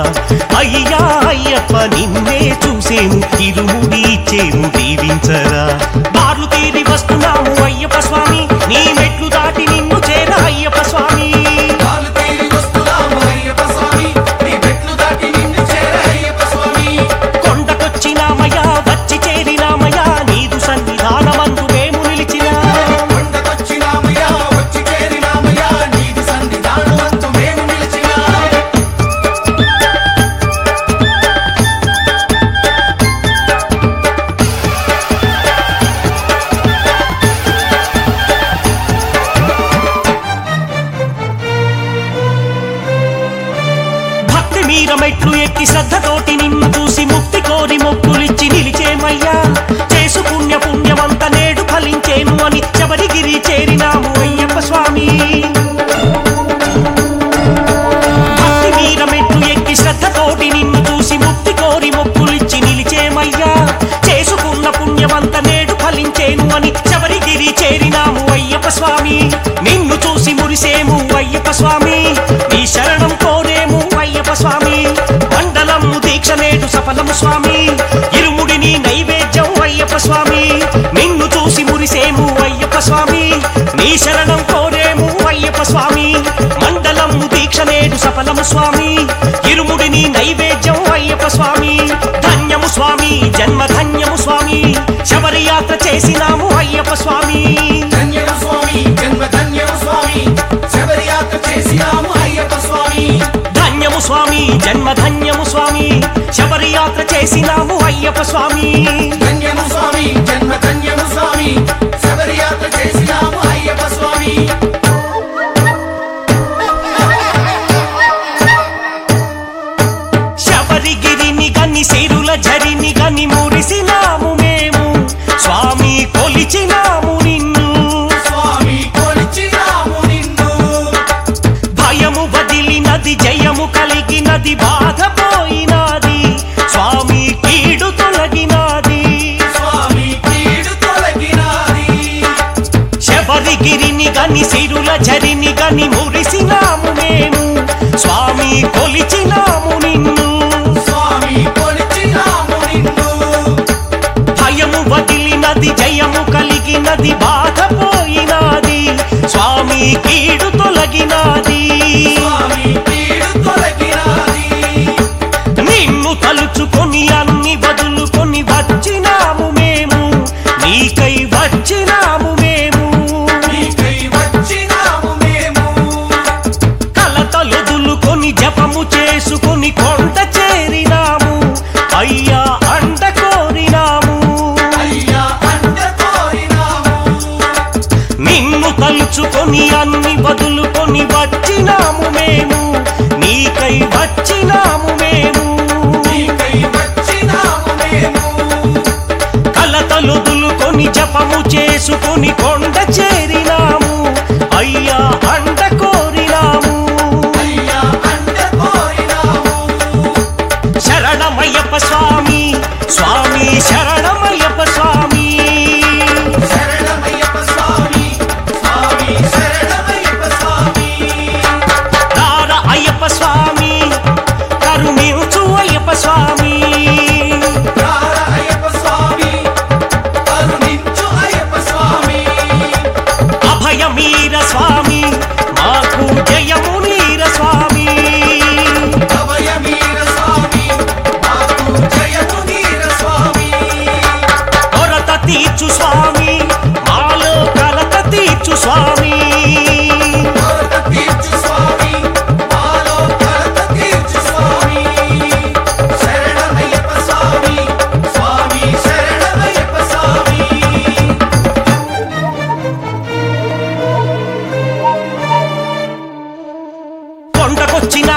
అయ్యా అయ్యప్ప నిన్నే చూసేము ఇరుముడి ఇచ్చేము దీవించరా బార్లు తీరి వస్తున్నాము అయ్యప్ప స్వామి నీ మెట్లు దాటి నిన్ను చేర అయ్యప్ప స్వామి కాలు తీరి వస్తున్నాము అయ్యప్ప స్వామి నీ మెట్లు దాటి నిన్ను చేర అయ్యప్ప స్వామి కొండకొచ్చినామయ్యా వచ్చి చేరినామయ్యా నీదు సన్నిధానమందు మేము నిలిచినా కొండకొచ్చినామయ్యా వచ్చి చేరినామయ్యా నీది సన్నిధానమందు మేము నిలిచినా భక్తి మీర మెట్లు ఎక్కి శ్రద్ధతోటి నిన్ను చూసి ముక్తి కోరి మొక్కులిచ్చి నిలిచేమయ్యా చేసు పుణ్య పుణ్యమంత నేడు ఫలించేను అని శబరిగిరి చేరినాము అయ్యప్ప స్వామి భక్తి మీర మెట్లు ఎక్కి శ్రద్ధతోటి నిన్ను చూసి ముక్తి కోరి మొక్కులిచ్చి నిలిచేమయ్యా చేసుకున్న పుణ్యమంత నేడు ఫలించేను అని శబరిగిరి చేరినాము అయ్యప్ప స్వామి నిన్ను చూసి మురిసేము అయ్యప్ప స్వామి నీ శరణం కోరేము అయ్యప్ప స్వామి మండలము దీక్ష నేడు సఫలము స్వామి ఇరుముడిని నైవేద్యం అయ్యప్ప స్వామి నిన్ను చూసి మురిసేము అయ్యప్ప స్వామి నీ శరణం కోరేము అయ్యప్ప స్వామి మండలము దీక్ష నేడు సఫలము స్వామి ఇరుముడిని నైవేద్యం అయ్యప్ప స్వామి ధన్యము స్వామి జన్మ ధన్యము స్వామి శబరి యాత్ర చేసినాము అయ్యప్ప స్వామి ధన్యము స్వామి జన్మ ధన్యము స్వామి శబరి యాత్ర చేసినాము అయ్యప్ప స్వామి ధన్యము స్వామి జన్మ ధన్యము స్వామి శబరి యాత్ర చేసినాము అయ్యప్ప స్వామి ధన్యము స్వామి జన్మ ధన్యము స్వామి శబరి యాత్ర చేసినాము అయ్యప్ప స్వామి శబరిగిరిని గని సిరుల జరిని గని మురిసినాము మేము స్వామి కొలిచినాము నిన్ను స్వామి కొలిచినాము నిన్ను భయము వదిలినది జయము కలిగినది బాధ పోయినది స్వామి కీడు తొలగినది స్వామి కీడు తొలగినాది శబరిగిరిని గని సిరుల జరిని గని మురిసినాము మేము స్వామి కొలిచినాము నిన్ను స్వామి కొలిచినాము నిన్ను భయము వదిలినది జయము కలిగినది బాధ పోయినది స్వామి కీడు తొలగినది స్వామి కీడు తొలగినాది నిన్ను తలుచుకొని అన్ని వదులుకొని వచ్చినాము మేము నీకై వచ్చినాము మేము నీకై వచ్చినాము మేము కలతలొదులుకొని జపము చేసుకొని కొండ చేరినాము అయ్యా అండ కోరినాము అయ్యా అండ కోరినాము నిన్ను తలుచుకొని అన్ని వదులుకొని వచ్చినాము మేము నీకై వచ్చినాము మేము నీకై వచ్చినాము మేము కలతలొదులుకొని జపము చేసుకొని కొండ చేరినాము అయ్యా అండ కోరినాము అయ్యా అండ కోరినాము శరణమయ్యప్ప స్వామి స్వామి శరణమయ్యప్ప స్వామి శరణమయ్యప్ప స్వామి స్వామి శరణమయ్యప్ప స్వామి దార అయ్యప్ప స్వామి కరుణించు అయ్యప్ప స్వామి రార అయ్యప్ప స్వామి కరుణించు అయ్యప్ప స్వామి అభయమీర స్వామి మాకు జయము నీర స్వామి అభయమీర స్వామి మాకు జయము నీర స్వామి కొరత తీర్చు స్వామి మాలో కలత తీర్చు స్వామి కొరత తీర్చు స్వామి మాలో కొరత తీర్చు స్వామి శరణమయ్యప్ప స్వామి స్వామి శరణమయ్యప్ప స్వామి కొండకొచ్చిన